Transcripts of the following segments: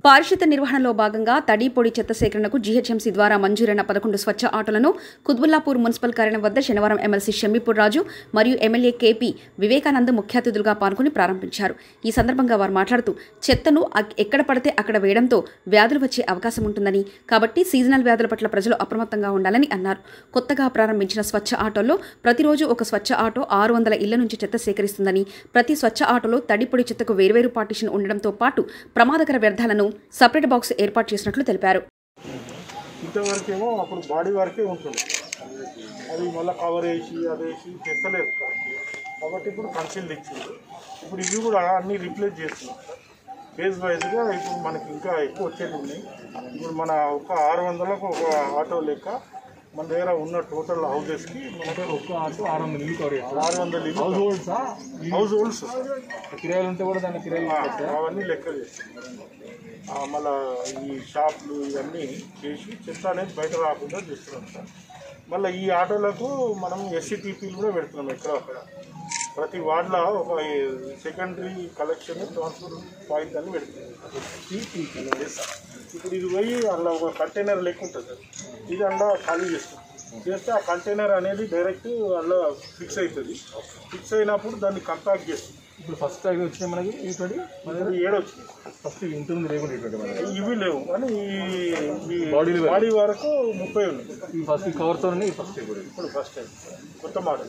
పారిశుద్ధ నిర్వహణలో భాగంగా తడి పొడి చెత్త సేకరణకు జీహెచ్ఎంసీ ద్వారా మంజూరైన పదకొండు స్వచ్ఛ ఆటోలను కుత్బుల్లాపూర్ మున్సిపల్ కార్యాలయం వద్ద శనివారం ఎమ్మెల్సీ షమీపూర్ రాజు మరియు ఎమ్మెల్యే కేపీ వివేకానంద్ ముఖ్య అతిథులుగా పాల్గొని ప్రారంభించారు ఈ సందర్భంగా వారు మాట్లాడుతూ చెత్తను అక్- ఎక్కడ పడితే అక్కడ వేయడంతో వ్యాధులు వచ్చే అవకాశం ఉంటుందని కాబట్టి సీజనల్ వ్యాధుల పట్ల ప్రజలు అప్రమత్తంగా ఉండాలని అన్నారు కొత్తగా ప్రారంభించిన స్వచ్ఛ ఆటోల్లో ప్రతిరోజు ఒక స్వచ్ఛ ఆటో ఆరు వందల ఇళ్ల నుంచి చెత్త సేకరిస్తుందని ప్రతి స్వచ్ఛ ఆటోలో తడి పొడి చెత్తకు వేర్వేరు పార్టీషన్ ఉండడంతో పాటు ప్రమాదకర వ్యర్థాలను సపరేట్ బాక్స్ ఏర్పాటు చేసినట్లు తెలిపారు ఇంతవరకు ఏమో అప్పుడు బాడీ వరకే ఉంటుంది అది మళ్ళీ కవర్ వేసి అది వేసి తెస్తలేదు కాబట్టి ఇప్పుడు కన్సిల్ ఇచ్చింది ఇప్పుడు ఇవి కూడా అన్నీ రీప్లేస్ చేస్తున్నాం ఫేజ్ వైజ్గా ఇప్పుడు మనకి ఇంకా ఎక్కువ వచ్చేది ఉన్నాయి ఇప్పుడు మన ఒక ఆరు వందలకు ఒక ఆటో లెక్క మన దగ్గర ఉన్న టోటల్ హౌసెస్కి మనకి ఒక్క ఆటో ఆరు వందల ఇల్లు కవర్ చేస్తారు ఆరు వందల హౌస్ హోల్డ్సా హౌస్ హోల్డ్స్ కిరాయిలు ఉంటే కూడా దాని కిరాయిలు వస్తాయా? అవన్నీ లెక్కలు చేస్తాం ఆ, మళ్ళా ఈ షాపులు ఇవన్నీ చేసి చెత్త అనేది బయట రాకుండా చేస్తున్నాం సార్ మళ్ళీ ఈ ఆటోలకు మనం ఎస్సీటీపీలు కూడా పెడుతున్నాం ఎక్కడో అక్కడ ప్రతి వార్డులో ఒక సెకండరీ కలెక్షన్ ట్రాన్స్ఫర్ పాయింట్ అని పెడుతున్నాం Yes, sir. ఇప్పుడు ఇది పోయి అందులో ఒక కంటైనర్ లెక్క ఉంటుంది సార్ ఇది అందులో ఖాళీ చేస్తాం చేస్తే ఆ కంటైనర్ అనేది డైరెక్ట్ అందులో ఫిక్స్ అవుతుంది ఫిక్స్ అయినప్పుడు దాన్ని కంపాక్ట్ చేస్తాం ఇప్పుడు ఫస్ట్ అవి వచ్చినాయి మనకి ఇటువంటి ఇది ఏడొచ్చింది ఫస్ట్ ఇంటి లేకుండా ఇటువంటి మనకి ఇవి లేవు కానీ ఈ Body level. బాడీ వరకు ముప్పై ఉన్నాయి ఈ ఫస్ట్ కవర్తో ఫస్ట్ ఇప్పుడు ఇప్పుడు ఫస్ట్ టైం కొత్త మోడల్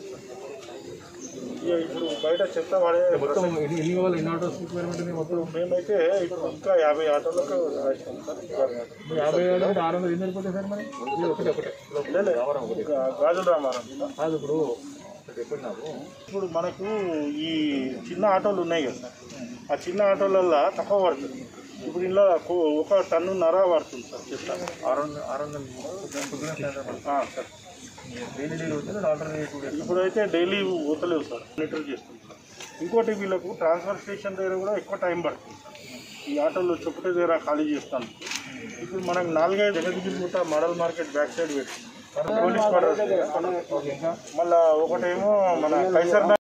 ఇక ఇప్పుడు బయట చెత్త వాడే మొత్తం ఎన్ని ఎన్ని కావాలి ఎన్ని ఆటోస్ రిక్వైర్మెంట్ ఉంది మొత్తం మేమైతే ఇప్పుడు ఇంకా యాభై ఆటోలకు రాసినాం సార్ ఇప్పుడు యాభై ఏడు అంటే ఆరు వందలు ఎన్ని సరిపోతాయి సార్ మరి ఇది ఒకటే ఒకటే లేలే, ఇంకా గాజుల రామారం కాదు ఇప్పుడు ఒకటి చెప్పండి నాకు ఇప్పుడు మనకు ఈ చిన్న ఆటోలు ఉన్నాయి కదా సార్ ఆ చిన్న ఆటోలలో తక్కువ పడుతుంది ఇప్పుడు ఇలా ఒక టన్నున్నర పడుతుంది సార్ చెత్త ఆరు వందలు ఆరు వందలు పొద్దున సాయంత్రం ఆ, సార్ డైలీ డైలీ వస్తుంది ఆల్టర్నేట్ టూ డేస్ ఇప్పుడైతే డైలీ పోతలేవు సార్ మానిటర్ చేస్తుంది సార్ ఇంకోటి వీళ్ళకు ట్రాన్స్ఫర్ స్టేషన్ దగ్గర కూడా ఎక్కువ టైం పడుతుంది సార్ ఈ ఆటోలో చొప్పటి దగ్గర ఖాళీ చేస్తాను ఇప్పుడు మనకు నాలుగైదు Jagadgirigutta model market back side పెట్టింది పోలీస్ క్వార్టర్స్ దగ్గర. మళ్ళా ఒకటేమో మన కైసర్